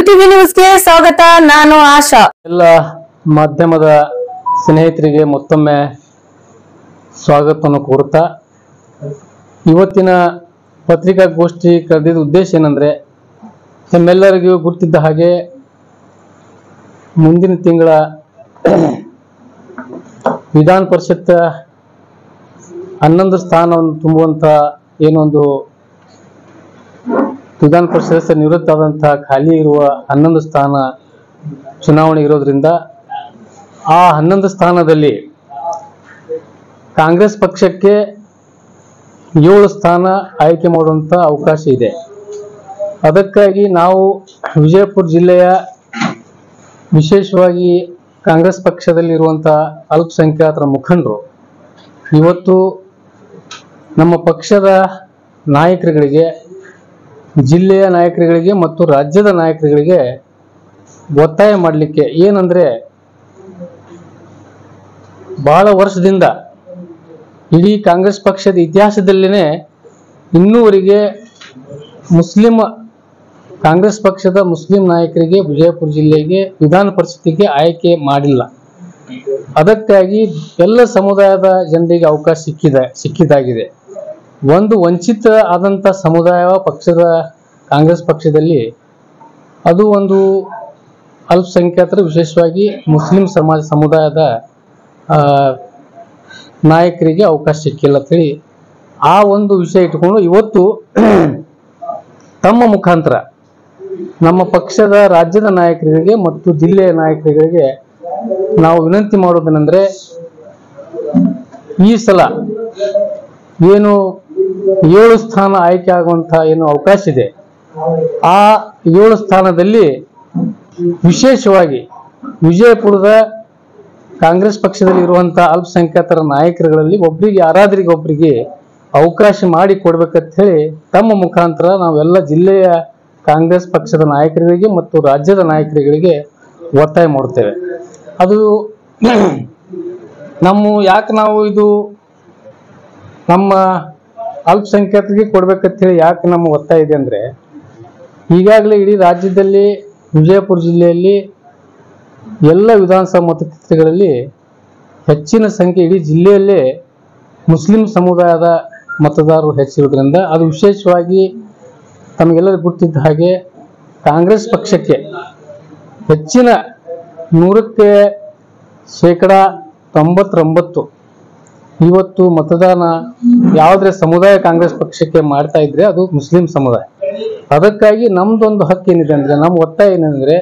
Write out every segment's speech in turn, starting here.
UTV ನ್ಯೂಸ್ಗೆ ಸ್ವಾಗತ ನಾನು ಆಶಾ ಎಲ್ಲ ಮಾಧ್ಯಮದ ಸ್ನೇಹಿತರಿಗೆ ಮತ್ತೊಮ್ಮೆ ಸ್ವಾಗತವನ್ನು ಕೋರುತ್ತಾ ಇವತ್ತಿನ ಪತ್ರಿಕಾಗೋಷ್ಠಿ ಕರೆದಿದ್ದ ಉದ್ದೇಶ ಏನಂದ್ರೆ ನಮ್ಮೆಲ್ಲರಿಗೂ ಗುರ್ತಿದ್ದ ಹಾಗೆ ಮುಂದಿನ ತಿಂಗಳ ವಿಧಾನ ಪರಿಷತ್ ಹನ್ನೊಂದು ಸ್ಥಾನವನ್ನು ತುಂಬುವಂತ ಏನೊಂದು ವಿಧಾನ ಪರಿಷತ್ ಸದಸ್ಯ ನಿವೃತ್ತ ಆದಂತಹ ಖಾಲಿ ಇರುವ ಹನ್ನೊಂದು ಸ್ಥಾನ ಚುನಾವಣೆ ಇರೋದ್ರಿಂದ ಆ ಹನ್ನೊಂದು ಸ್ಥಾನದಲ್ಲಿ ಕಾಂಗ್ರೆಸ್ ಪಕ್ಷಕ್ಕೆ ಏಳು ಸ್ಥಾನ ಆಯ್ಕೆ ಮಾಡುವಂತ ಅವಕಾಶ ಇದೆ ಅದಕ್ಕಾಗಿ ನಾವು ವಿಜಯಪುರ ಜಿಲ್ಲೆಯ ವಿಶೇಷವಾಗಿ ಕಾಂಗ್ರೆಸ್ ಪಕ್ಷದಲ್ಲಿರುವಂತಹ ಅಲ್ಪಸಂಖ್ಯಾತರ ಮುಖಂಡರು ಇವತ್ತು ನಮ್ಮ ಪಕ್ಷದ ನಾಯಕರುಗಳಿಗೆ ಜಿಲ್ಲೆಯ ನಾಯಕರುಗಳಿಗೆ ಮತ್ತು ರಾಜ್ಯದ ನಾಯಕರುಗಳಿಗೆ ಒತ್ತಾಯ ಮಾಡಲಿಕ್ಕೆ ಏನಂದ್ರೆ ಬಹಳ ವರ್ಷದಿಂದ ಇಡೀ ಕಾಂಗ್ರೆಸ್ ಪಕ್ಷದ ಇತಿಹಾಸದಲ್ಲಿನೇ ಇನ್ನೂವರೆಗೆ ಮುಸ್ಲಿಂ ಕಾಂಗ್ರೆಸ್ ಪಕ್ಷದ ಮುಸ್ಲಿಂ ನಾಯಕರಿಗೆ ವಿಜಯಪುರ ಜಿಲ್ಲೆಗೆ ವಿಧಾನ ಪರಿಷತ್ತಿಗೆ ಆಯ್ಕೆ ಮಾಡಿಲ್ಲ ಅದಕ್ಕಾಗಿ ಎಲ್ಲ ಸಮುದಾಯದ ಜನರಿಗೆ ಅವಕಾಶ ಸಿಕ್ಕಿದೆ ಸಿಕ್ಕಿದಾಗಿದೆ ಒಂದು ವಂಚಿತ ಆದಂತ ಸಮುದಾಯ ಪಕ್ಷದ ಕಾಂಗ್ರೆಸ್ ಪಕ್ಷದಲ್ಲಿ ಅದು ಒಂದು ಅಲ್ಪಸಂಖ್ಯಾತರು ವಿಶೇಷವಾಗಿ ಮುಸ್ಲಿಂ ಸಮಾಜ ಸಮುದಾಯದ ಆ, ನಾಯಕರಿಗೆ ಅವಕಾಶ ಸಿಕ್ಕಿಲ್ಲ ಅಂತೇಳಿ ಆ ಒಂದು ವಿಷಯ ಇಟ್ಕೊಂಡು ಇವತ್ತು ತಮ್ಮ ಮುಖಾಂತರ ನಮ್ಮ ಪಕ್ಷದ ರಾಜ್ಯದ ನಾಯಕರಿಗೆ ಮತ್ತು ಜಿಲ್ಲೆಯ ನಾಯಕರಿಗೆ ನಾವು ವಿನಂತಿ ಮಾಡೋದೇನೆಂದ್ರೆ ಈ ಸಲ ಏನು ಏಳು ಸ್ಥಾನ ಆಯ್ಕೆ ಆಗುವಂತ ಏನು ಅವಕಾಶ ಇದೆ ಆ ಏಳು ಸ್ಥಾನದಲ್ಲಿ ವಿಶೇಷವಾಗಿ ವಿಜಯಪುರದ ಕಾಂಗ್ರೆಸ್ ಪಕ್ಷದಲ್ಲಿ ಇರುವಂತಹ ಅಲ್ಪಸಂಖ್ಯಾತರ ನಾಯಕರುಗಳಲ್ಲಿ ಒಬ್ಬರಿಗೆ ಯಾರಾದ್ರಿಗೆ ಒಬ್ಬರಿಗೆ ಅವಕಾಶ ಮಾಡಿ ಕೊಡ್ಬೇಕಂತ ಹೇಳಿ ತಮ್ಮ ಮುಖಾಂತರ ನಾವೆಲ್ಲ ಜಿಲ್ಲೆಯ ಕಾಂಗ್ರೆಸ್ ಪಕ್ಷದ ನಾಯಕರಿಗೆ ಮತ್ತು ರಾಜ್ಯದ ನಾಯಕರುಗಳಿಗೆ ಒತ್ತಾಯ ಮಾಡುತ್ತೇವೆ ಅದು ನಮ್ಮ ಯಾಕೆ ನಾವು ಇದು ನಮ್ಮ ಅಲ್ಪಸಂಖ್ಯಾತರಿಗೆ ಕೊಡ್ಬೇಕಂತ ಹೇಳಿ ಯಾಕೆ ನಮ್ಮ ಒತ್ತಾಯ ಇದೆ ಅಂದ್ರೆ ಈಗಾಗಲೇ ಇಡೀ ರಾಜ್ಯದಲ್ಲಿ ವಿಜಯಪುರ ಜಿಲ್ಲೆಯಲ್ಲಿ ಎಲ್ಲ ವಿಧಾನಸಭಾ ಮತಕ್ಷೇತ್ರಗಳಲ್ಲಿ ಹೆಚ್ಚಿನ ಸಂಖ್ಯೆ ಇಡೀ ಜಿಲ್ಲೆಯಲ್ಲೇ ಮುಸ್ಲಿಂ ಸಮುದಾಯದ ಮತದಾರರು ಹೆಚ್ಚಿರೋದ್ರಿಂದ ಅದು ವಿಶೇಷವಾಗಿ ತಮಗೆಲ್ಲರಿಗೂ ಗೊತ್ತಿದ್ದ ಹಾಗೆ ಕಾಂಗ್ರೆಸ್ ಪಕ್ಷಕ್ಕೆ ಹೆಚ್ಚಿನ ನೂರಕ್ಕೆ ಶೇಕಡ ತೊಂಬತ್ತೊಂಬತ್ತು ಇವತ್ತು ಮತದಾನ ಯಾವುದೇ ಸಮುದಾಯ ಕಾಂಗ್ರೆಸ್ ಪಕ್ಷಕ್ಕೆ ಮಾಡ್ತಾ ಇದ್ರೆ ಅದು ಮುಸ್ಲಿಂ ಸಮುದಾಯ ಅದಕ್ಕಾಗಿ ನಮ್ದೊಂದು ಹಕ್ಕು ಏನಿದೆ ಅಂದ್ರೆ ನಮ್ಮ ಒತ್ತಾಯ ಏನಂದ್ರೆ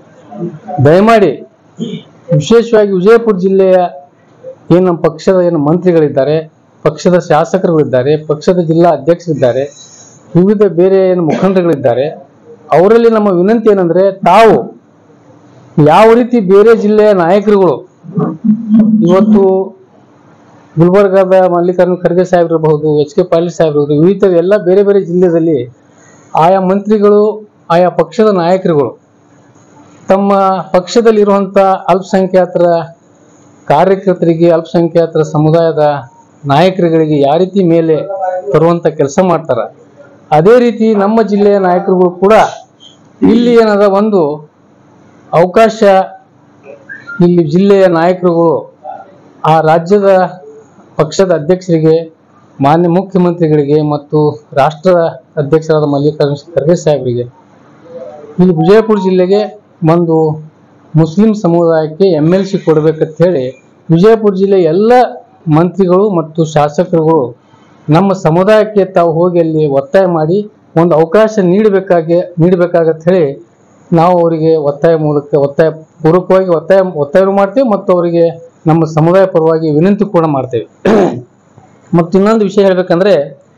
ದಯಮಾಡಿ ವಿಶೇಷವಾಗಿ ವಿಜಯಪುರ ಜಿಲ್ಲೆಯ ಏನು ನಮ್ಮ ಪಕ್ಷದ ಏನು ಮಂತ್ರಿಗಳಿದ್ದಾರೆ ಪಕ್ಷದ ಶಾಸಕರುಗಳಿದ್ದಾರೆ ಪಕ್ಷದ ಜಿಲ್ಲಾ ಅಧ್ಯಕ್ಷರಿದ್ದಾರೆ ವಿವಿಧ ಬೇರೆ ಏನು ಮುಖಂಡರುಗಳಿದ್ದಾರೆ ಅವರಲ್ಲಿ ನಮ್ಮ ವಿನಂತಿ ಏನಂದ್ರೆ ತಾವು ಯಾವ ರೀತಿ ಬೇರೆ ಜಿಲ್ಲೆಯ ನಾಯಕರುಗಳು ಇವತ್ತು ಗುಲ್ಬರ್ಗಾದ ಮಲ್ಲಿಕಾರ್ಜುನ ಖರ್ಗೆ ಸಾಹೇಬ್ ಇರಬಹುದು ಎಚ್ ಕೆ ಪಾಟೀಲ್ ಸಾಹೇಬ್ ಇರಬಹುದು ವಿವಿಧ ಎಲ್ಲ ಬೇರೆ ಬೇರೆ ಜಿಲ್ಲೆಯಲ್ಲಿ ಆಯಾ ಮಂತ್ರಿಗಳು ಆಯಾ ಪಕ್ಷದ ನಾಯಕರುಗಳು ತಮ್ಮ ಪಕ್ಷದಲ್ಲಿರುವಂಥ ಅಲ್ಪಸಂಖ್ಯಾತರ ಕಾರ್ಯಕರ್ತರಿಗೆ ಅಲ್ಪಸಂಖ್ಯಾತರ ಸಮುದಾಯದ ನಾಯಕರುಗಳಿಗೆ ಯಾವ ರೀತಿ ಮೇಲೆ ತರುವಂತ ಕೆಲಸ ಮಾಡ್ತಾರ ಅದೇ ರೀತಿ ನಮ್ಮ ಜಿಲ್ಲೆಯ ನಾಯಕರುಗಳು ಕೂಡ ಇಲ್ಲಿ ಏನದ ಒಂದು ಅವಕಾಶ ಇಲ್ಲಿ ಜಿಲ್ಲೆಯ ನಾಯಕರುಗಳು ಆ ರಾಜ್ಯದ ಪಕ್ಷದ ಅಧ್ಯಕ್ಷರಿಗೆ ಮಾನ್ಯ ಮುಖ್ಯಮಂತ್ರಿಗಳಿಗೆ ಮತ್ತು ರಾಷ್ಟ್ರ ಅಧ್ಯಕ್ಷರಾದ ಮಲ್ಲಿಕಾರ್ಜುನ ಖರ್ಗೆ ಸಾಹೇಬರಿಗೆ ಇಲ್ಲಿ ವಿಜಯಪುರ ಜಿಲ್ಲೆಗೆ ಒಂದು ಮುಸ್ಲಿಂ ಸಮುದಾಯಕ್ಕೆ ಎಮ್ ಎಲ್ ಸಿ ಕೊಡಬೇಕಂತ ಹೇಳಿ ವಿಜಯಪುರ ಜಿಲ್ಲೆ ಎಲ್ಲ ಮಂತ್ರಿಗಳು ಮತ್ತು ಶಾಸಕರುಗಳು ನಮ್ಮ ಸಮುದಾಯಕ್ಕೆ ತಾವು ಹೋಗಿ ಅಲ್ಲಿ ಒತ್ತಾಯ ಮಾಡಿ ಒಂದು ಅವಕಾಶ ನೀಡಬೇಕಾಗಿ ನೀಡಬೇಕಾಗತ್ತ ಹೇಳಿ ನಾವು ಅವರಿಗೆ ಒತ್ತಾಯ ಮೂಲಕ ಒತ್ತಾಯ ಪೂರ್ವಕವಾಗಿ ಒತ್ತಾಯ ಒತ್ತಾಯ ಮಾಡ್ತೇವೆ ಮತ್ತು ಅವರಿಗೆ ನಮ್ಮ ಸಮುದಾಯ ಪರವಾಗಿ ವಿನಂತಿ ಕೂಡ ಮಾಡ್ತೇವೆ ಮತ್ತು ಇನ್ನೊಂದು ವಿಷಯ ಹೇಳ್ಬೇಕಂದ್ರೆ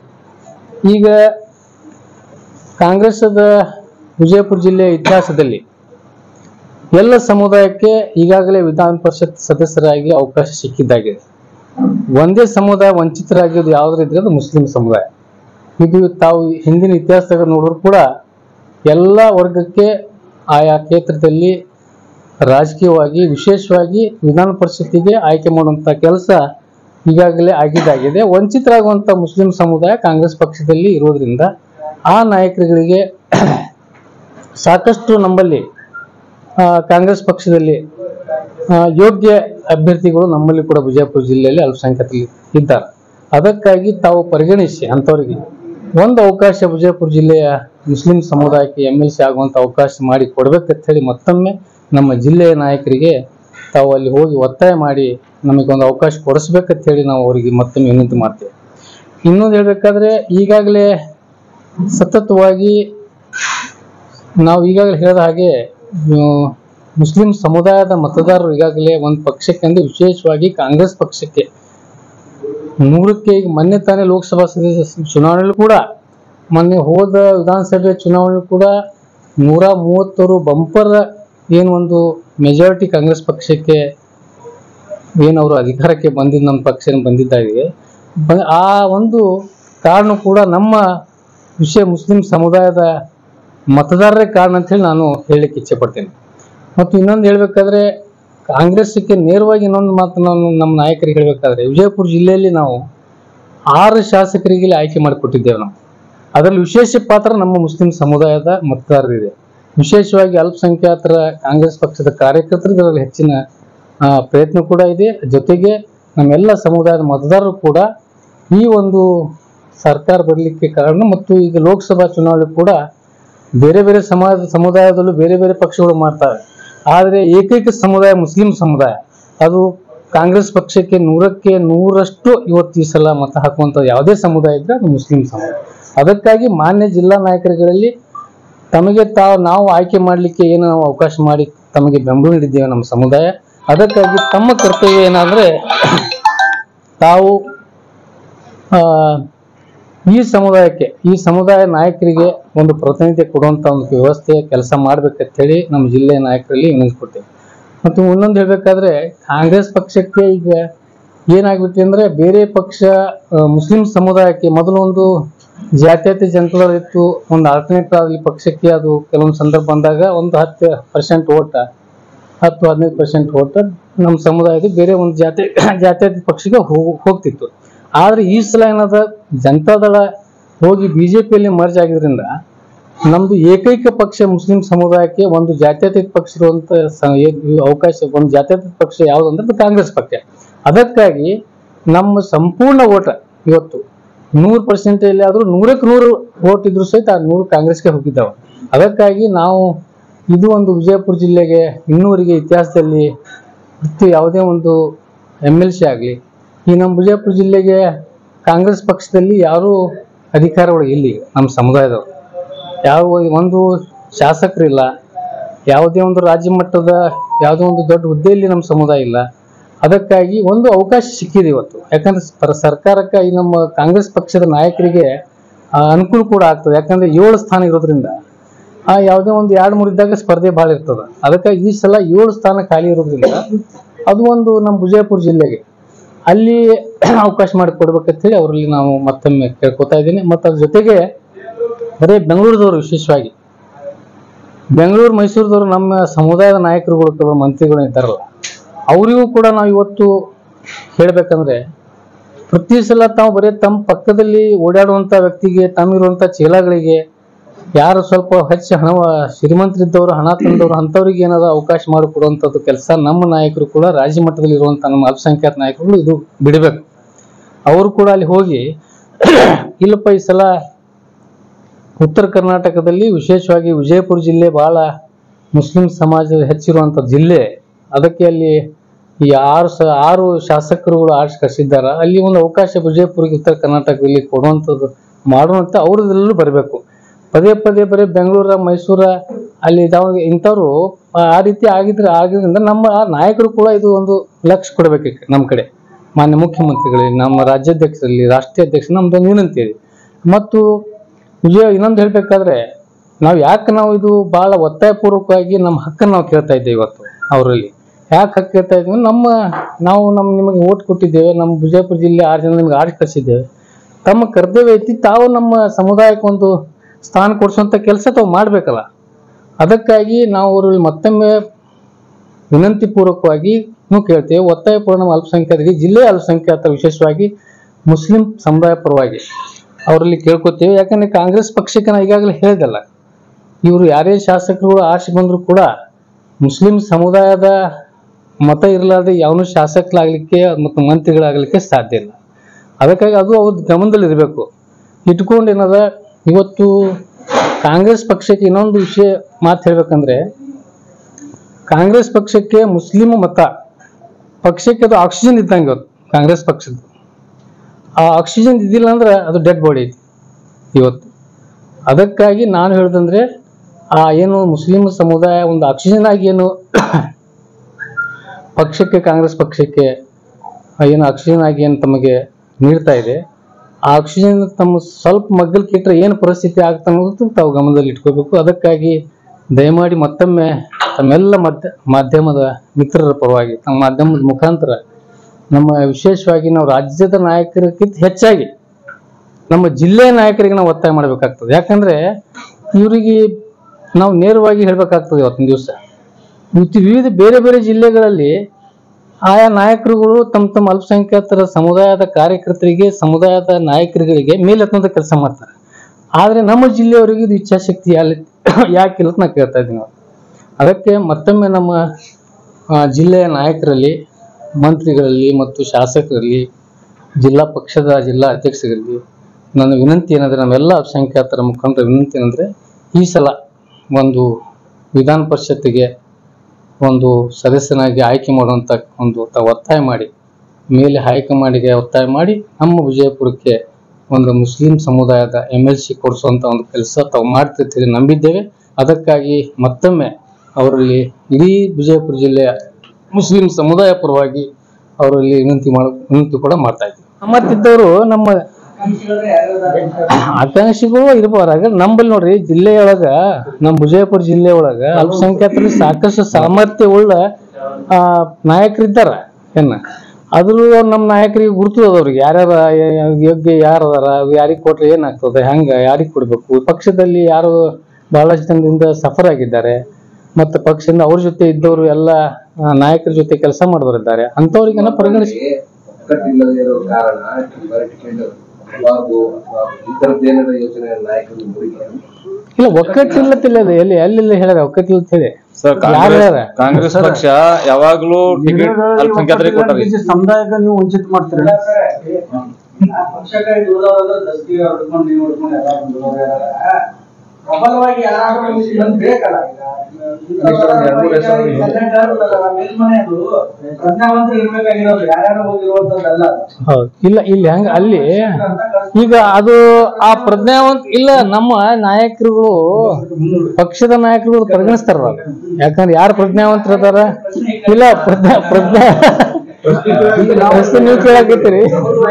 ಈಗ ಕಾಂಗ್ರೆಸ್ಸದ ವಿಜಯಪುರ ಜಿಲ್ಲೆಯ ಇತಿಹಾಸದಲ್ಲಿ ಎಲ್ಲ ಸಮುದಾಯಕ್ಕೆ ಈಗಾಗಲೇ ವಿಧಾನ ಪರಿಷತ್ ಸದಸ್ಯರಾಗಿ ಅವಕಾಶ ಸಿಕ್ಕಿದ್ದಾಗಿದೆ ಒಂದೇ ಸಮುದಾಯ ವಂಚಿತರಾಗಿದ್ದು ಯಾವ್ದ್ರಿದ್ರೆ ಅದು ಮುಸ್ಲಿಂ ಸಮುದಾಯ ಇದು ತಾವು ಹಿಂದಿನ ಇತಿಹಾಸದಾಗ ನೋಡಿದ್ರು ಕೂಡ ಎಲ್ಲ ವರ್ಗಕ್ಕೆ ಆಯಾ ಕ್ಷೇತ್ರದಲ್ಲಿ ರಾಜಕೀಯವಾಗಿ ವಿಶೇಷವಾಗಿ ವಿಧಾನ ಪರಿಷತ್ತಿಗೆ ಆಯ್ಕೆ ಮಾಡುವಂತ ಕೆಲಸ ಈಗಾಗಲೇ ಆಗಿದ್ದಾಗಿದೆ ವಂಚಿತರಾಗುವಂತ ಮುಸ್ಲಿಂ ಸಮುದಾಯ ಕಾಂಗ್ರೆಸ್ ಪಕ್ಷದಲ್ಲಿ ಇರೋದ್ರಿಂದ ಆ ನಾಯಕರುಗಳಿಗೆ ಸಾಕಷ್ಟು ನಮ್ಮಲ್ಲಿ ಆ, ಕಾಂಗ್ರೆಸ್ ಪಕ್ಷದಲ್ಲಿ ಆ, ಯೋಗ್ಯ ಅಭ್ಯರ್ಥಿಗಳು ನಮ್ಮಲ್ಲಿ ಕೂಡ ವಿಜಯಪುರ ಜಿಲ್ಲೆಯಲ್ಲಿ ಅಲ್ಪಸಂಖ್ಯಾತರಲ್ಲಿ ಇದ್ದಾರೆ ಅದಕ್ಕಾಗಿ ತಾವು ಪರಿಗಣಿಸಿ ಅಂಥವ್ರಿಗೆ ಒಂದು ಅವಕಾಶ ವಿಜಯಪುರ ಜಿಲ್ಲೆಯ ಮುಸ್ಲಿಂ ಸಮುದಾಯಕ್ಕೆ ಎಮ್ ಎಲ್ ಸಿ ಆಗುವಂಥ ಅವಕಾಶ ಮಾಡಿ ಕೊಡ್ಬೇಕಂತ ಹೇಳಿ ಮತ್ತೊಮ್ಮೆ ನಮ್ಮ ಜಿಲ್ಲೆಯ ನಾಯಕರಿಗೆ ತಾವು ಅಲ್ಲಿ ಹೋಗಿ ಒತ್ತಾಯ ಮಾಡಿ ನಮಗೊಂದು ಅವಕಾಶ ಕೊಡಿಸ್ಬೇಕಂತ ಹೇಳಿ ನಾವು ಅವರಿಗೆ ಮತ್ತೊಮ್ಮೆ ವಿನಂತಿ ಮಾಡ್ತೇವೆ ಇನ್ನೊಂದು ಹೇಳ್ಬೇಕಾದ್ರೆ ಈಗಾಗಲೇ ಸತತವಾಗಿ ನಾವು ಈಗಾಗಲೇ ಹೇಳಿದ ಹಾಗೆ ಆ, ಮುಸ್ಲಿಂ ಸಮುದಾಯದ ಮತದಾರರು ಈಗಾಗಲೇ ಒಂದು ಪಕ್ಷಕ್ಕೆ ಅಂದ್ರೆ ವಿಶೇಷವಾಗಿ ಕಾಂಗ್ರೆಸ್ ಪಕ್ಷಕ್ಕೆ ನೂರಕ್ಕೆ ಈಗ ಮೊನ್ನೆ ತಾನೇ ಲೋಕಸಭಾ ಸದಸ್ಯ ಚುನಾವಣೆಯಲ್ಲೂ ಕೂಡ ಮೊನ್ನೆ ಹೋದ ವಿಧಾನಸಭೆ ಚುನಾವಣೆ ಕೂಡ ನೂರ ಮೂವತ್ತರು ಬಂಪರ್ ಏನು ಒಂದು ಮೆಜಾರಿಟಿ ಕಾಂಗ್ರೆಸ್ ಪಕ್ಷಕ್ಕೆ ಏನು ಅವರು ಅಧಿಕಾರಕ್ಕೆ ಬಂದಿದ್ದು ನಮ್ಮ ಪಕ್ಷ ಬಂದಿದ್ದಾಗಿದೆ ಬ- ಆ ಒಂದು ಕಾರಣ ಕೂಡ ನಮ್ಮ ವಿಷಯ ಮುಸ್ಲಿಂ ಸಮುದಾಯದ ಮತದಾರರೇ ಕಾರಣ ಅಂತೇಳಿ ನಾನು ಹೇಳಲಿಕ್ಕೆ ಇಚ್ಛೆ ಪಡ್ತೇನೆ ಮತ್ತು ಇನ್ನೊಂದು ಹೇಳ್ಬೇಕಾದ್ರೆ ಕಾಂಗ್ರೆಸ್ಗೆ ನೇರವಾಗಿ ಇನ್ನೊಂದು ಮಾತು ನಾನು ನಮ್ಮ ನಾಯಕರಿಗೆ ಹೇಳಬೇಕಾದ್ರೆ ವಿಜಯಪುರ ಜಿಲ್ಲೆಯಲ್ಲಿ ನಾವು ಆರು ಶಾಸಕರಿಗೆ ಇಲ್ಲಿ ಆಯ್ಕೆ ಮಾಡಿಕೊಟ್ಟಿದ್ದೇವೆ ನಾವು ಅದರಲ್ಲಿ ವಿಶೇಷ ಪಾತ್ರ ನಮ್ಮ ಮುಸ್ಲಿಂ ಸಮುದಾಯದ ಮತದಾರರಿದೆ ವಿಶೇಷವಾಗಿ ಅಲ್ಪಸಂಖ್ಯಾತರ ಕಾಂಗ್ರೆಸ್ ಪಕ್ಷದ ಕಾರ್ಯಕರ್ತರಿಗೆ ಅದರಲ್ಲಿ ಹೆಚ್ಚಿನ ಆ, ಪ್ರಯತ್ನ ಕೂಡ ಇದೆ ಜೊತೆಗೆ ನಮ್ಮೆಲ್ಲ ಸಮುದಾಯದ ಮತದಾರರು ಕೂಡ ಈ ಒಂದು ಸರ್ಕಾರ ಬರಲಿಕ್ಕೆ ಕಾರಣ ಮತ್ತು ಈಗ ಲೋಕಸಭಾ ಚುನಾವಣೆ ಕೂಡ ಬೇರೆ ಬೇರೆ ಸಮಾಜ ಸಮುದಾಯದಲ್ಲೂ ಬೇರೆ ಬೇರೆ ಪಕ್ಷಗಳು ಮಾಡ್ತಾರೆ ಆದರೆ ಏಕೈಕ ಸಮುದಾಯ ಮುಸ್ಲಿಂ ಸಮುದಾಯ ಅದು ಕಾಂಗ್ರೆಸ್ ಪಕ್ಷಕ್ಕೆ ನೂರಕ್ಕೆ ನೂರಷ್ಟು ಇವತ್ತು ಈ ಸಲ ಮತ ಹಾಕುವಂತ ಯಾವುದೇ ಸಮುದಾಯ ಇದ್ರೆ ಅದು ಮುಸ್ಲಿಂ ಸಮುದಾಯ ಅದಕ್ಕಾಗಿ ಮಾನ್ಯ ಜಿಲ್ಲಾ ನಾಯಕರುಗಳಲ್ಲಿ ತಮಗೆ ತಾವು ನಾವು ಆಯ್ಕೆ ಮಾಡಲಿಕ್ಕೆ ಏನು ನಾವು ಅವಕಾಶ ಮಾಡಿ ತಮಗೆ ಬೆಂಬಲ ನೀಡಿದ್ದೇವೆ ನಮ್ಮ ಸಮುದಾಯ ಅದಕ್ಕಾಗಿ ತಮ್ಮ ಕರ್ತವ್ಯ ಏನಾದ್ರೆ ತಾವು ಆ, ಈ ಸಮುದಾಯಕ್ಕೆ ಈ ಸಮುದಾಯ ನಾಯಕರಿಗೆ ಒಂದು ಪ್ರಾತಿನಿಧ್ಯ ಕೊಡುವಂತ ಒಂದು ವ್ಯವಸ್ಥೆ ಕೆಲಸ ಮಾಡ್ಬೇಕಂತ ಹೇಳಿ ನಮ್ಮ ಜಿಲ್ಲೆಯ ನಾಯಕರಲ್ಲಿ ವಿನಂತಿಕೊಡ್ತೇವೆ ಮತ್ತು ಇನ್ನೊಂದು ಹೇಳ್ಬೇಕಾದ್ರೆ ಕಾಂಗ್ರೆಸ್ ಪಕ್ಷಕ್ಕೆ ಈಗ ಏನಾಗ್ಬಿಟ್ಟಿದೆ ಅಂದ್ರೆ ಬೇರೆ ಪಕ್ಷ ಆ, ಮುಸ್ಲಿಂ ಸಮುದಾಯಕ್ಕೆ ಮೊದಲು ಒಂದು ಜಾತ್ಯತೀತ ಜನತಾ ಇತ್ತು ಒಂದು ಆಲ್ಟರ್ನೇಟ್ ಆಗಲಿ ಪಕ್ಷಕ್ಕೆ ಅದು ಕೆಲವೊಂದು ಸಂದರ್ಭ ಬಂದಾಗ ಒಂದು ಹತ್ತು ಪರ್ಸೆಂಟ್ ಓಟ ಹತ್ತು ಹದಿನೈದು ಪರ್ಸೆಂಟ್ ಓಟ್ ನಮ್ಮ ಸಮುದಾಯದ ಬೇರೆ ಒಂದು ಜಾತಿ ಜಾತ್ಯತೀತ ಪಕ್ಷಕ್ಕೆ ಹೋಗ್- ಹೋಗ್ತಿತ್ತು ಆದ್ರೆ ಈ ಸಲ ಏನದ ಜನತಾದಳ ಹೋಗಿ ಬಿಜೆಪಿಯಲ್ಲಿ ಮರ್ಜ್ ಆಗಿದ್ರಿಂದ ನಮ್ದು ಏಕೈಕ ಪಕ್ಷ ಮುಸ್ಲಿಂ ಸಮುದಾಯಕ್ಕೆ ಒಂದು ಜಾತ್ಯತೀತ ಪಕ್ಷ ಇರುವಂತ ಸ- ಏ- ಅವಕಾಶ ಒಂದು ಜಾತ್ಯತೀತ ಪಕ್ಷ ಯಾವುದು ಅಂದ್ರೆ ಅದು ಕಾಂಗ್ರೆಸ್ ಪಕ್ಷ ಅದಕ್ಕಾಗಿ ನಮ್ಮ ಸಂಪೂರ್ಣ ಓಟ ಇವತ್ತು ನೂರು ಪರ್ಸೆಂಟಲ್ಲಿ ಆದ್ರೂ ನೂರಕ್ಕೆ ನೂರು ಓಟ್ ಇದ್ರು ಸಹಿತ ಆ ನೂರು ಕಾಂಗ್ರೆಸ್ಗೆ ಹೋಗಿದ್ದಾವೆ ಅದಕ್ಕಾಗಿ ನಾವು ಇದು ಒಂದು ವಿಜಯಪುರ ಜಿಲ್ಲೆಗೆ ಇನ್ನೂವರೆಗೆ ಇತಿಹಾಸದಲ್ಲಿ ಮತ್ತು ಯಾವುದೇ ಒಂದು ಎಮ್ ಎಲ್ ಸಿ ಆಗಲಿ ಈ ನಮ್ಮ ವಿಜಯಪುರ ಜಿಲ್ಲೆಗೆ ಕಾಂಗ್ರೆಸ್ ಪಕ್ಷದಲ್ಲಿ ಯಾರೂ ಅಧಿಕಾರಗಳು ಇಲ್ಲಿ ನಮ್ಮ ಸಮುದಾಯದವರು ಯಾವ ಒಂದು ಶಾಸಕರಿಲ್ಲ ಯಾವುದೇ ಒಂದು ರಾಜ್ಯ ಮಟ್ಟದ ಯಾವುದೇ ಒಂದು ದೊಡ್ಡ ಹುದ್ದೆಯಲ್ಲಿ ನಮ್ಮ ಸಮುದಾಯ ಇಲ್ಲ ಅದಕ್ಕಾಗಿ ಒಂದು ಅವಕಾಶ ಸಿಕ್ಕಿದೆ ಇವತ್ತು ಯಾಕಂದ್ರೆ ಸರ್- ಸರ್ಕಾರಕ್ಕೆ ಈ ನಮ್ಮ ಕಾಂಗ್ರೆಸ್ ಪಕ್ಷದ ನಾಯಕರಿಗೆ ಆ, ಅನುಕೂಲ ಕೂಡ ಆಗ್ತದೆ ಯಾಕಂದ್ರೆ ಏಳು ಸ್ಥಾನ ಇರೋದ್ರಿಂದ ಆ ಯಾವುದೇ ಒಂದು ಎರಡು ಮೂರು ಇದ್ದಾಗ ಸ್ಪರ್ಧೆ ಭಾಳ ಇರ್ತದೆ ಅದಕ್ಕಾಗಿ ಈ ಸಲ ಏಳು ಸ್ಥಾನ ಖಾಲಿ ಇರೋದ್ರಿಂದ ಅದು ಒಂದು ನಮ್ಮ ವಿಜಯಪುರ ಜಿಲ್ಲೆಗೆ ಅಲ್ಲಿ ಅವಕಾಶ ಮಾಡಿ ಕೊಡ್ಬೇಕಂತ ಹೇಳಿ ಅವರಲ್ಲಿ ನಾವು ಮತ್ತೊಮ್ಮೆ ಕೇಳ್ಕೊತಾ ಇದ್ದೀನಿ ಮತ್ತು ಅದ್ರ ಜೊತೆಗೆ ಬರೀ ಬೆಂಗಳೂರದವರು ವಿಶೇಷವಾಗಿ ಬೆಂಗಳೂರು ಮೈಸೂರದವರು ನಮ್ಮ ಸಮುದಾಯದ ನಾಯಕರುಗಳು ಕೆಲವು ಮಂತ್ರಿಗಳು ಇದ್ದಾರಲ್ಲ ಅವರಿಗೂ ಕೂಡ ನಾವು ಇವತ್ತು ಹೇಳ್ಬೇಕಂದ್ರೆ ಪ್ರತಿ ಸಲ ತಾವು ಬರೀ ತಮ್ಮ ಪಕ್ಕದಲ್ಲಿ ಓಡಾಡುವಂತ ವ್ಯಕ್ತಿಗೆ ತಮ್ಮಿರುವಂತ ಚೀಲಗಳಿಗೆ ಯಾರು ಸ್ವಲ್ಪ ಹೆಚ್ಚು ಹಣ ಶ್ರೀಮಂತರಿದ್ದವರು ಹಣ ತಂದವರು ಅಂಥವ್ರಿಗೆ ಏನಾದ್ರು ಅವಕಾಶ ಮಾಡಿಕೊಡುವಂಥದ್ದು ಕೆಲಸ ನಮ್ಮ ನಾಯಕರು ಕೂಡ ರಾಜ್ಯ ಮಟ್ಟದಲ್ಲಿ ಇರುವಂತ ನಮ್ಮ ಅಲ್ಪಸಂಖ್ಯಾತ ನಾಯಕರು ಇದು ಬಿಡಬೇಕು ಅವರು ಕೂಡ ಅಲ್ಲಿ ಹೋಗಿ ಇಲ್ಲಪ್ಪ ಈ ಸಲ ಉತ್ತರ ಕರ್ನಾಟಕದಲ್ಲಿ ವಿಶೇಷವಾಗಿ ವಿಜಯಪುರ ಜಿಲ್ಲೆ ಬಹಳ ಮುಸ್ಲಿಂ ಸಮಾಜ ಹೆಚ್ಚಿರುವಂತ ಜಿಲ್ಲೆ ಅದಕ್ಕೆ ಅಲ್ಲಿ ಈ ಆರು ಸ ಆರು ಶಾಸಕರುಗಳು ಆರ್ಟ್ಸ್ ಕಳಿಸಿದ್ದಾರ ಅಲ್ಲಿ ಒಂದು ಅವಕಾಶ ವಿಜಯಪುರಕ್ಕೆ ಉತ್ತರ ಕರ್ನಾಟಕದಲ್ಲಿ ಕೊಡುವಂಥದ್ದು ಮಾಡುವಂತ ಅವ್ರದ್ರಲ್ಲೂ ಬರಬೇಕು ಪದೇ ಪದೇ ಬರೀ ಬೆಂಗಳೂರ ಮೈಸೂರ ಅಲ್ಲಿ ದಾವಣಗೆರೆ ಇಂಥವ್ರು ಆ ಆ ರೀತಿ ಆಗಿದ್ರೆ ಆಗಿದ್ರಿಂದ ನಮ್ಮ ಆ ನಾಯಕರು ಕೂಡ ಇದು ಒಂದು ಲಕ್ಷ್ಯ ಕೊಡಬೇಕು ನಮ್ಮ ಕಡೆ ಮಾನ್ಯ ಮುಖ್ಯಮಂತ್ರಿಗಳಿಗೆ ನಮ್ಮ ರಾಜ್ಯಾಧ್ಯಕ್ಷರಲ್ಲಿ ರಾಷ್ಟ್ರೀಯ ಅಧ್ಯಕ್ಷ ನಮ್ದೊಂದು ವಿನಂತಿ ಇದೆ ಮತ್ತು ವಿಜಯ ಇನ್ನೊಂದು ಹೇಳ್ಬೇಕಾದ್ರೆ ನಾವು ಯಾಕೆ ನಾವು ಇದು ಬಹಳ ಒತ್ತಾಯಪೂರ್ವಕವಾಗಿ ನಮ್ಮ ಹಕ್ಕನ್ನು ನಾವು ಕೇಳ್ತಾ ಇದ್ದೇವೆ ಇವತ್ತು ಅವರಲ್ಲಿ ಯಾಕೆ ಹಕ್ಕು ಕೇಳ್ತಾ ಇದ್ದೀವಿ ನಮ್ಮ ನಾವು ನಮ್ಮ ನಿಮಗೆ ಓಟ್ ಕೊಟ್ಟಿದ್ದೇವೆ ನಮ್ಮ ವಿಜಯಪುರ ಜಿಲ್ಲೆ ಆರು ಜನ ನಿಮ್ಗೆ ಆಡಿ ಕಳಿಸಿದ್ದೇವೆ ತಮ್ಮ ಕರ್ತವ್ಯ ಐತಿ ತಾವು ನಮ್ಮ ಸಮುದಾಯಕ್ಕೆ ಒಂದು ಸ್ಥಾನ ಕೊಡಿಸುವಂತ ಕೆಲಸ ತಾವು ಮಾಡ್ಬೇಕಲ್ಲ ಅದಕ್ಕಾಗಿ ನಾವು ಅವರಲ್ಲಿ ಮತ್ತೊಮ್ಮೆ ವಿನಂತಿ ಪೂರ್ವಕವಾಗಿ ನಾವು ಕೇಳ್ತೇವೆ ಒತ್ತಾಯಪೂರ್ಣ ನಮ್ಮ ಅಲ್ಪಸಂಖ್ಯಾತರಿಗೆ ಜಿಲ್ಲೆಯ ಅಲ್ಪಸಂಖ್ಯಾತ ವಿಶೇಷವಾಗಿ ಮುಸ್ಲಿಂ ಸಮುದಾಯ ಪರವಾಗಿ ಅವರಲ್ಲಿ ಕೇಳ್ಕೊತೇವೆ ಯಾಕಂದ್ರೆ ಕಾಂಗ್ರೆಸ್ ಪಕ್ಷಕ್ಕೆ ನಾನು ಈಗಾಗಲೇ ಹೇಳಿದಲ್ಲ ಇವರು ಯಾರೇ ಶಾಸಕರುಗಳು ಆರ್ಸಿ ಬಂದ್ರು ಕೂಡ ಮುಸ್ಲಿಂ ಸಮುದಾಯದ ಮತ ಇರಲಾರ್ದೆ ಯಾವನು ಶಾಸಕರಾಗಲಿಕ್ಕೆ ಮತ್ತು ಮಂತ್ರಿಗಳಾಗಲಿಕ್ಕೆ ಸಾಧ್ಯ ಇಲ್ಲ ಅದಕ್ಕಾಗಿ ಅದು ಅವ್ರ ಗಮನದಲ್ಲಿ ಇರಬೇಕು ಇಟ್ಕೊಂಡು ಏನದ ಇವತ್ತು ಕಾಂಗ್ರೆಸ್ ಪಕ್ಷಕ್ಕೆ ಇನ್ನೊಂದು ವಿಷಯ ಮಾತು ಹೇಳ್ಬೇಕಂದ್ರೆ ಕಾಂಗ್ರೆಸ್ ಪಕ್ಷಕ್ಕೆ ಮುಸ್ಲಿಂ ಮತ ಪಕ್ಷಕ್ಕೆ ಅದು ಆಕ್ಸಿಜನ್ ಇದ್ದಂಗೆ ಇವತ್ತು ಕಾಂಗ್ರೆಸ್ ಪಕ್ಷದ ಆ ಆಕ್ಸಿಜನ್ ಇದ್ದಿಲ್ಲ ಅಂದ್ರೆ ಅದು ಡೆಡ್ ಬಾಡಿ ಐತಿ ಇವತ್ತು ಅದಕ್ಕಾಗಿ ನಾನು ಹೇಳ್ದಂದ್ರೆ ಆ ಏನು ಮುಸ್ಲಿಂ ಸಮುದಾಯ ಒಂದು ಆಕ್ಸಿಜನ್ ಆಗಿ ಏನು ಪಕ್ಷಕ್ಕೆ ಕಾಂಗ್ರೆಸ್ ಪಕ್ಷಕ್ಕೆ ಆ ಏನು ಆಕ್ಸಿಜನ್ ಆಗಿ ಏನು ತಮಗೆ ನೀಡ್ತಾ ಇದೆ ಆ ಆಕ್ಸಿಜನ್ ತಮ್ಮ ಸ್ವಲ್ಪ ಮಗ್ಗಲ್ ಕಿಟ್ರೆ ಏನು ಪರಿಸ್ಥಿತಿ ಆಗ್ತಾ ಅನ್ನೋದು ತಾವು ಗಮನದಲ್ಲಿ ಇಟ್ಕೋಬೇಕು ಅದಕ್ಕಾಗಿ ದಯಮಾಡಿ ಮತ್ತೊಮ್ಮೆ ತಮ್ಮೆಲ್ಲ ಮಧ್ಯ ಮಾಧ್ಯಮದ ಮಿತ್ರರ ಪರವಾಗಿ ತಮ್ಮ ಮಾಧ್ಯಮದ ಮುಖಾಂತರ ನಮ್ಮ ವಿಶೇಷವಾಗಿ ನಾವು ರಾಜ್ಯದ ನಾಯಕರಿಗಿಂತ ಹೆಚ್ಚಾಗಿ ನಮ್ಮ ಜಿಲ್ಲೆಯ ನಾಯಕರಿಗೆ ನಾವು ಒತ್ತಾಯ ಮಾಡಬೇಕಾಗ್ತದೆ ಯಾಕಂದ್ರೆ ಇವರಿಗೆ ನಾವು ನೇರವಾಗಿ ಹೇಳ್ಬೇಕಾಗ್ತದೆ ಇವತ್ತಿನ ದಿವಸ ಇವತ್ತು ವಿವಿಧ ಬೇರೆ ಬೇರೆ ಜಿಲ್ಲೆಗಳಲ್ಲಿ ಆಯಾ ನಾಯಕರುಗಳು ತಮ್ಮ ತಮ್ಮ ಅಲ್ಪಸಂಖ್ಯಾತರ ಸಮುದಾಯದ ಕಾರ್ಯಕರ್ತರಿಗೆ ಸಮುದಾಯದ ನಾಯಕರುಗಳಿಗೆ ಮೇಲೆತ್ತದ ಕೆಲಸ ಮಾಡ್ತಾರೆ ಆದ್ರೆ ನಮ್ಮ ಜಿಲ್ಲೆಯವರಿಗೆ ಇದು ಇಚ್ಛಾಶಕ್ತಿ ಯಾಲ್ ಯಾಕಿಲ್ಲ ಅಂತ ನಾ ಕೇಳ್ತಾ ಇದ್ದೀನಿ ನಾವು. ಅದಕ್ಕೆ ಮತ್ತೊಮ್ಮೆ ನಮ್ಮ ಆ, ಜಿಲ್ಲೆಯ ನಾಯಕರಲ್ಲಿ ಮಂತ್ರಿಗಳಲ್ಲಿ ಮತ್ತು ಶಾಸಕರಲ್ಲಿ ಜಿಲ್ಲಾ ಪಕ್ಷದ ಜಿಲ್ಲಾ ಅಧ್ಯಕ್ಷರಲ್ಲಿ ನನ್ನ ವಿನಂತಿ ಏನಂದ್ರೆ ನಮ್ಮೆಲ್ಲ ಅಲ್ಪಸಂಖ್ಯಾತರ ಮುಖಂಡರ ವಿನಂತಿ ಏನಂದ್ರೆ ಈ ಸಲ ಒಂದು ವಿಧಾನ ಪರಿಷತ್ತಿಗೆ ಒಂದು ಸದಸ್ಯನಾಗಿ ಆಯ್ಕೆ ಮಾಡುವಂತ ಒಂದು ತ- ಒತ್ತಾಯ ಮಾಡಿ ಮೇಲೆ ಹೈಕಮಾಂಡಿಗೆ ಒತ್ತಾಯ ಮಾಡಿ ನಮ್ಮ ವಿಜಯಪುರಕ್ಕೆ ಒಂದು ಮುಸ್ಲಿಂ ಸಮುದಾಯದ ಎಮ್ ಎಲ್ ಸಿ ಕೊಡಿಸುವಂತ ಒಂದು ಕೆಲಸ ತಾವು ಮಾಡ್ತಿರ್ತೀರಿ ನಂಬಿದ್ದೇವೆ ಅದಕ್ಕಾಗಿ ಮತ್ತೊಮ್ಮೆ ಅವರಲ್ಲಿ ಇಡೀ ವಿಜಯಪುರ ಜಿಲ್ಲೆಯ ಮುಸ್ಲಿಂ ಸಮುದಾಯ ಪರವಾಗಿ ಅವರಲ್ಲಿ ವಿನಂತಿ ಮಾಡ ವಿನಂತಿ ಕೂಡ ಮಾಡ್ತಾ ಇದ್ದೀವಿ ಮತ್ತಿದ್ದವರು ನಮ್ಮ ಆಕಾಂಕ್ಷಿಗಳು ಇರ್ಬಾರಾಗ ನಂಬಲ್ಲಿ ನೋಡ್ರಿ ಜಿಲ್ಲೆಯೊಳಗ ನಮ್ಮ ವಿಜಯಪುರ ಜಿಲ್ಲೆ ಒಳಗ ಅಲ್ಪಸಂಖ್ಯಾತರಲ್ಲಿ ಸಾಕಷ್ಟು ಸಾಮರ್ಥ್ಯ ಉಳ್ಳ ಆ, ನಾಯಕರಿದ್ದಾರ ಏನ ಆದ್ರೂ ನಮ್ಮ ನಾಯಕರಿಗೆ ಗುರುತು ಅವ್ರಿಗೆ ಯಾರ್ಯಾರ ಯ- ಯೋಗ್ಯ ಯಾರು ಅದಾರ ಯಾರಿಗೆ ಕೊಟ್ರೆ ಏನಾಗ್ತದೆ ಹೆಂಗ ಯಾರಿಗೆ ಕೊಡ್ಬೇಕು ಪಕ್ಷದಲ್ಲಿ ಯಾರು ಬಹಳಷ್ಟು ಜನದಿಂದ ಸಫರ್ ಆಗಿದ್ದಾರೆ ಮತ್ತು ಪಕ್ಷದಿಂದ ಅವ್ರ ಜೊತೆ ಇದ್ದವರು ಎಲ್ಲ ಆ, ನಾಯಕರ ಜೊತೆ ಕೆಲಸ ಮಾಡಿದವರಿದ್ದಾರೆ ಅಂಥವ್ರಿಗೆಲ್ಲ ಪರಿಗಣಿಸಿ ಒಗ್ಗಟ್ಟಿಲ್ಲದೆ ಇರೋ ಕಾರಣ ಟಿಕೆಟ್ ಬಾಬು ಅಥವಾ ಈ ತರದ್ದು ಏನಾರ ಯೋಚನೆ ನಾಯಕರು ಮುಡಿಗೆ ಇಲ್ಲ ಒಕ್ಕಟ್ಟಿಲ್ಲತ್ತಿಲ್ಲ ಅದು ಎಲ್ಲಿ ಎಲ್ಲಿ ಹೇಳ್ಯಾರ ಒಕ್ಕಟ್ಟಿಲ್ಲ ಅಂತ ಹೇಳಿ ಸರ್ ಯಾರು ಕಾಂಗ್ರೆಸ್ ಹೇಳ್ಯಾರ? ಕಾಂಗ್ರೆಸ್ ಪಕ್ಷ ಯಾವಾಗ್ಲೂ ಟಿಕೆಟ್ ಅಲ್ಪಸಂಖ್ಯಾತರಿಗೆ ಕೊಟ್ಟಾರಿ ಸಮುದಾಯಕ್ಕೆ ನೀವು ವಂಚಿತ ಮಾಡ್ತೀರಿ ಪಕ್ಷಕ್ಕೆ ದೂರವಾದ್ರೆ ದಸ್ತಿ ಹೊಡ್ಕೊಂಡು ನೀವು ಹೊಡ್ಕೊಂಡು ಎಲ್ಲ ದೂರವಾದ್ರೆ ಪ್ರಬಲವಾಗಿ ಯಾರಾದ್ರೂ ಮುಸ್ಲಿಂ ಬೇಕಲ್ಲ ಮೇಲ್ಮನೆಯದು ಪ್ರಜ್ಞಾವಂತರು ಇರ್ಬೇಕಾಗಿರೋದು ಯಾರ್ಯಾರು ಹೋಗಿರುವಂತದ್ದಲ್ಲ ಹೌದು ಇಲ್ಲ ಇಲ್ಲಿ ಹೆಂಗ ಅಲ್ಲಿ ಈಗ ಅದು ಆ ಪ್ರಜ್ಞಾವಂತ ಇಲ್ಲ ನಮ್ಮ ನಾಯಕರುಗಳು ಪಕ್ಷದ ನಾಯಕರುಗಳು ಪರಿಗಣಿಸ್ತಾರ ಅವ್ರು. ಯಾಕಂದ್ರೆ ಯಾರು ಪ್ರಜ್ಞಾವಂತರು ಅದಾರ ಇಲ್ಲ ಪ್ರಜ್ಞಾ ಪ್ರಜ್ಞಾ ಪ್ರಶ್ನೆ ನೀವು ಕೇಳಾಕತ್ತೀರಿ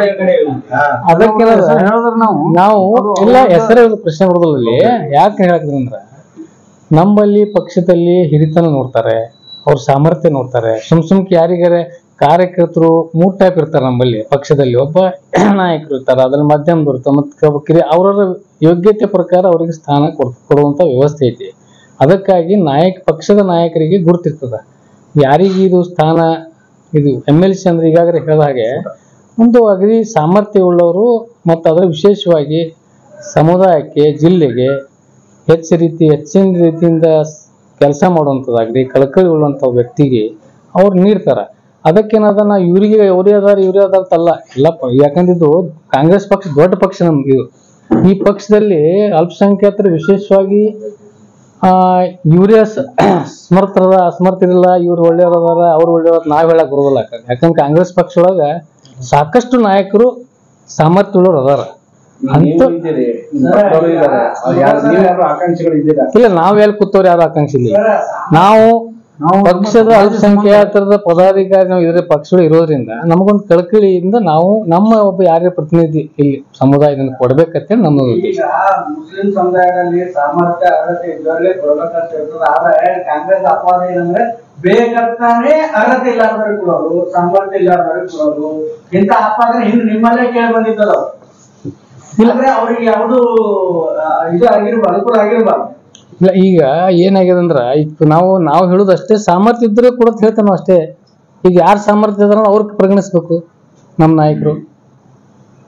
ಅದಕ್ಕೆ ಹೇಳಿದ್ರೆ ನಾವು ನಾವು ಇಲ್ಲ ಹೆಸರು ಪ್ರಶ್ನೆ ಬರೋದಿಲ್ಲ ಅಲ್ಲಿ ಯಾಕೆ ಹೇಳಕ್ತೀನಿ ಅಂದ್ರ ನಮ್ಮಲ್ಲಿ ಪಕ್ಷದಲ್ಲಿ ಹಿರಿತನ ನೋಡ್ತಾರೆ ಅವ್ರ ಸಾಮರ್ಥ್ಯ ನೋಡ್ತಾರೆ ಸುಮ್ ಸುಮ್ಕೆ ಯಾರಿಗಾರೆ ಕಾರ್ಯಕರ್ತರು ಮೂರ್ ಟೈಪ್ ಇರ್ತಾರೆ ನಮ್ಮಲ್ಲಿ ಪಕ್ಷದಲ್ಲಿ ಒಬ್ಬ ನಾಯಕರು ಇರ್ತಾರೆ ಅದ್ರಲ್ಲಿ ಮಧ್ಯಮದವ್ರು ಇರ್ತಾರೆ ಮತ್ತೆ ಕಿರಿ ಅವರವರ ಯೋಗ್ಯತೆ ಪ್ರಕಾರ ಅವರಿಗೆ ಸ್ಥಾನ ಕೊಡ್ ಕೊಡುವಂತ ವ್ಯವಸ್ಥೆ ಐತಿ ಅದಕ್ಕಾಗಿ ನಾಯಕ ಪಕ್ಷದ ನಾಯಕರಿಗೆ ಗುರುತಿರ್ತದ ಯಾರಿಗೆ ಇದು ಸ್ಥಾನ ಇದು ಎಮ್ ಎಲ್ ಸಿ ಅಂದ್ರೆ ಈಗಾಗಲೇ ಹೇಳಿದ ಹಾಗೆ ಒಂದು ಅಗದಿ ಸಾಮರ್ಥ್ಯ ಉಳ್ಳವರು ಮತ್ತು ಅದರ ವಿಶೇಷವಾಗಿ ಸಮುದಾಯಕ್ಕೆ ಜಿಲ್ಲೆಗೆ ಹೆಚ್ಚು ರೀತಿ ಹೆಚ್ಚಿನ ರೀತಿಯಿಂದ ಕೆಲಸ ಮಾಡುವಂಥದ್ದಾಗಲಿ ಕಳಕಳಿ ಉಳ್ಳಂಥ ವ್ಯಕ್ತಿಗೆ ಅವ್ರು ನೀಡ್ತಾರ ಅದಕ್ಕೇನದ ನಾ ಇವರಿಗೆ ಇವರೇ ಅದಾರ ಇವರೇ ಅದಾರ ಅಂತಲ್ಲ ಎಲ್ಲ ಪ- ಯಾಕಂದ್ರೆ ಇದು ಕಾಂಗ್ರೆಸ್ ಪಕ್ಷ ದೊಡ್ಡ ಪಕ್ಷ ನಮ್ಗೆ ಇದು ಈ ಪಕ್ಷದಲ್ಲಿ ಅಲ್ಪಸಂಖ್ಯಾತರು ವಿಶೇಷವಾಗಿ ಆ ಇವರೇ ಸಮರ್ಥರದ ಅಸಮರ್ಥರಿಲ್ಲ ಇವ್ರು ಒಳ್ಳೆಯವ್ರದಾರ ಅವ್ರು ಒಳ್ಳೆಯವ್ರ ನಾವ್ ಹೇಳಕ್ ಬರೋದಿಲ್ಲ ಯಾಕಂದ್ರೆ ಕಾಂಗ್ರೆಸ್ ಪಕ್ಷ ಒಳಗ ಸಾಕಷ್ಟು ನಾಯಕರು ಸಾಮರ್ಥ್ಯ ಉಳ್ಳವ್ರು ಅದಾರ ಅಂತ ಇದ್ದೀರಿ ಮಕ್ಕಳು ಇದ್ದಾರೆ ಅವ್ರು ಯಾರು ನೀವು ಯಾರು ಆಕಾಂಕ್ಷಿಗಳು ಇದ್ದೀರಾ ಇಲ್ಲ ನಾವ್ ಎಲ್ಲಿ ಕೂತವ್ರು ಯಾರು ಆಕಾಂಕ್ಷಿ ಇಲ್ಲ ನಾವು ಪಕ್ಷದ ಅಲ್ಪಸಂಖ್ಯಾತರ ಪದಾಧಿಕಾರಿ ನಾವು ಇದ್ರೆ ಪಕ್ಷಗಳು ಇರೋದ್ರಿಂದ ನಮಗೊಂದು ಕಳಕಳಿಯಿಂದ ನಾವು ನಮ್ಮ ಒಬ್ಬ ಯಾರೇ ಪ್ರತಿನಿಧಿ ಇಲ್ಲಿ ಸಮುದಾಯದಿಂದ ಕೊಡ್ಬೇಕಂತೇಳಿ ನಮ್ಮ ಉದ್ದೇಶ ಈಗ ಮುಸ್ಲಿಂ ಸಮುದಾಯದಲ್ಲಿ ಸಾಮರ್ಥ್ಯ ಅರ್ಹತೆ ಇದ್ದವರಿಗೆ ಕೊಡ್ಬೇಕಂತ ಇರ್ತದೆ ಆದ್ರೆ ಕಾಂಗ್ರೆಸ್ ಅಪವಾದ ಏನಂದ್ರೆ ಬೇಕಂತಾನೆ ಅರ್ಹತೆ ಇಲ್ಲಾರ್ದವ್ರಿಗೆ ಕೊಡೋದು ಸಾಮರ್ಥ್ಯ ಇಲ್ಲಾರ್ದವ್ರಿಗೆ ಕೊಡೋದು ಇಂತ ಅಪಾದನೆ ಹಿಂದೆ ನಿಮ್ಮಲ್ಲೇ ಕೇಳಿ ಬಂದಿದ್ದದ ಇಲ್ಲಂದ್ರೆ ಅವ್ರಿಗೆ ಯಾವುದು ಇದು ಆಗಿರ್ಬಾರ್ದು ಅನುಕೂಲ ಆಗಿರ್ಬಾರ್ದು ಇಲ್ಲ ಈಗ ಏನಾಗಿದೆ ಅಂದ್ರ ಈಗ ನಾವು ನಾವು ಹೇಳುದು ಅಷ್ಟೇ ಸಾಮರ್ಥ್ಯ ಇದ್ರೆ ಕೂಡ ಅಂತ ಹೇಳ್ತೇವೆ ನಾವು ಅಷ್ಟೇ ಈಗ ಯಾರು ಸಾಮರ್ಥ್ಯ ಇದಾರ ಅವ್ರಿಗೆ ಪರಿಗಣಿಸ್ಬೇಕು ನಮ್ಮ ನಾಯಕರು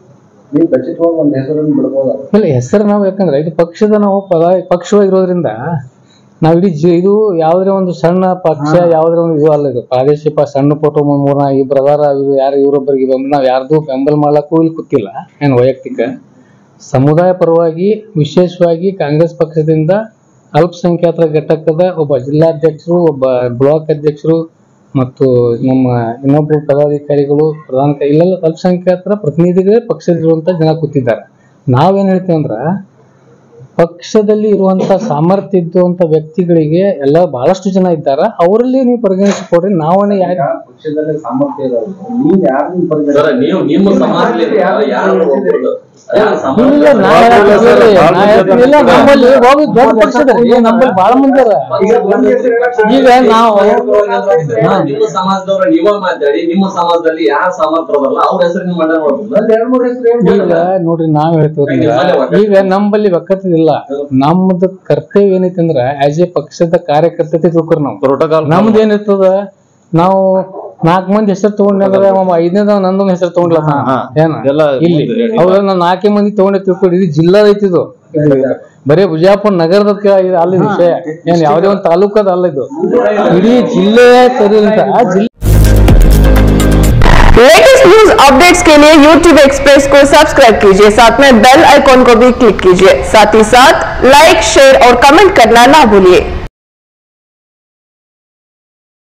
ನೀವು ಖಚಿತವಾಗಿ ಒಂದು ಹೆಸರನ್ನು ಬಿಡ್ಬೋದ ಇಲ್ಲ ಹೆಸರು ನಾವು ಯಾಕಂದ್ರೆ ಇದು ಪಕ್ಷದ ನಾವು ಪದ ಪಕ್ಷವಾಗಿರೋದ್ರಿಂದ ನಾವು ಇಡೀ ಜಿ ಇದು ಯಾವುದೇ ಒಂದು ಸಣ್ಣ ಪಕ್ಷ ಯಾವುದೇ ಒಂದು ಇದು ಅಲ್ಲ ಇದು ಪ್ರಾದೇಶಿಕ ಸಣ್ಣ ಫೋಟೋ ಮೂರ ಈ ಬ್ರದರ್ ಇವ್ರು ಯಾರು ಇವರೊಬ್ಬರಿಗೆ ಬೆಂಬಲ ನಾವು ಯಾರ್ದು ಬೆಂಬಲ ಮಾಡ್ಲಕ್ಕೂ ಇಲ್ಲಿ ಕೂತಿಲ್ಲ ಏನು ವೈಯಕ್ತಿಕ ಸಮುದಾಯ ಪರವಾಗಿ ವಿಶೇಷವಾಗಿ ಕಾಂಗ್ರೆಸ್ ಪಕ್ಷದಿಂದ ಅಲ್ಪಸಂಖ್ಯಾತರ ಘಟಕದ ಒಬ್ಬ ಜಿಲ್ಲಾಧ್ಯಕ್ಷರು ಒಬ್ಬ ಬ್ಲಾಕ್ ಅಧ್ಯಕ್ಷರು ಮತ್ತು ನಮ್ಮ ಇನ್ನೊಬ್ಬರು ಪದಾಧಿಕಾರಿಗಳು ಪ್ರಧಾನ ಕ- ಇಲ್ಲೆಲ್ಲ ಅಲ್ಪಸಂಖ್ಯಾತರ ಪ್ರತಿನಿಧಿಗಳೇ ಪಕ್ಷದಲ್ಲಿರುವಂತ ಜನ ಕೂತಿದ್ದಾರೆ ನಾವೇನ್ ಹೇಳ್ತೀವಿ ಅಂದ್ರ ಪಕ್ಷದಲ್ಲಿ ಇರುವಂತ ಸಾಮರ್ಥ್ಯ ಇದ್ದುವಂತ ವ್ಯಕ್ತಿಗಳಿಗೆ ಎಲ್ಲ ಬಹಳಷ್ಟು ಜನ ಇದ್ದಾರೆ ಅವರಲ್ಲಿ ನೀವು ಪರಿಗಣಿಸಿಕೊಡ್ರಿ ನಾವೇ ಯಾಕೆ ಪಕ್ಷದಲ್ಲಿ ಸಾಮರ್ಥ್ಯ ಇರೋದು ನೀವು ಯಾರನ್ನ ಸರ್ ಪರಿಗಣಿಸಿ ನೀವು ನಿಮ್ಮ ಸಮಾಜದಲ್ಲಿ ಯಾರು ಒಬ್ರು- ಯಾರು ಸಮಾಜ- ಇಲ್ಲ, ನಾ ಹೇಳ್ತೀನಿ ಕೇಳ್ರಿ, ನಾ ಹೇಳ್ತೀನಿ, ಇಲ್ಲ, ನಮ್ಮಲ್ಲಿ ಒಬ್ಬ ದೊಡ್ಡ ಪಕ್ಷದಲ್ಲಿ ನಮ್ಮಲ್ಲಿ ಬಹಳ ಮಂದಿ ಅದಾರ. ಈಗ ನಾವು ಹಾ, ನಿಮ್ಮ ಸಮಾಜದವ್ರ ನೀವ ಮಾತಾಡಿ ನಿಮ್ಮ ಸಮಾಜದಲ್ಲಿ ಯಾರ ಸಾಮರ್ಥ್ಯದಲ್ಲ ಅವ್ರ ಹೆಸರು ನೀವು ಮಂಡನೆ ಮಾಡ್ಬೋದು ಒಂದ್ ಎರಡ್ ಮೂರ್ ಹೆಸರು ಹೇಳ್ಬೋದು. ಈಗ ನೋಡ್ರಿ ನಾವ್ ಹೇಳ್ತೀವ್ರಿ ಈಗ ಈಗ ನಂಬಲ್ಲಿ ಒಕ್ಕತ್ತಿಲ್ಲ ನಮ್ದು ಕರ್ತವ್ಯ ಏನೈತಿ ಅಂದ್ರ ಆಸ್ ಎ ಪಕ್ಷದ ಕಾರ್ಯಕರ್ತತೆ ತಿಳ್ಕೊರಿ ನಾವು ಪ್ರೋಟೋಕಾಲ್ ನಮ್ದು ಏನಿರ್ತದ ನಾವು ನಾಲ್ಕ್ ಮಂದಿ ಹೆಸರು ತಗೊಂಡ್ರೆ ಐದನೇದ ನಂದೊಂದು ಹೆಸರು ತಗೊಂಡ್ಲ ಹಾ. ಏನ ಎಲ್ಲ ಇಲ್ಲಿ ಮುಂದೆ ಹೇಳಿ. ಹೌದಾ ನಾವ್ ನಾಲ್ಕೇ ಮಂದಿ ತಗೊಂಡೆ ತಿಳ್ಕೊಡಿ ಇದು ಜಿಲ್ಲಾ ಐತಿ ಇದು ಇದು ಬರೇ ಬಿಜಾಪುರ ನಗರದ ಕ- ಇದು ಅಲ್ಲ ಇದು ವಿಷಯ ಏನ್ ಯಾವ್ದೇ ಒಂದು ತಾಲೂಕದ ಅಲ್ಲ ಇದು ಇಡೀ ಜಿಲ್ಲೆ ಸರಿ ಅಂತ ಆ ಜಿಲ್ಲೆ लेटेस्ट न्यूज अपडेट्स के लिए YouTube एक्सप्रेस को सब्सक्राइब कीजिए साथ में बेल आइकॉन को भी क्लिक कीजिए साथ ही साथ लाइक शेयर और कमेंट करना ना भूलिए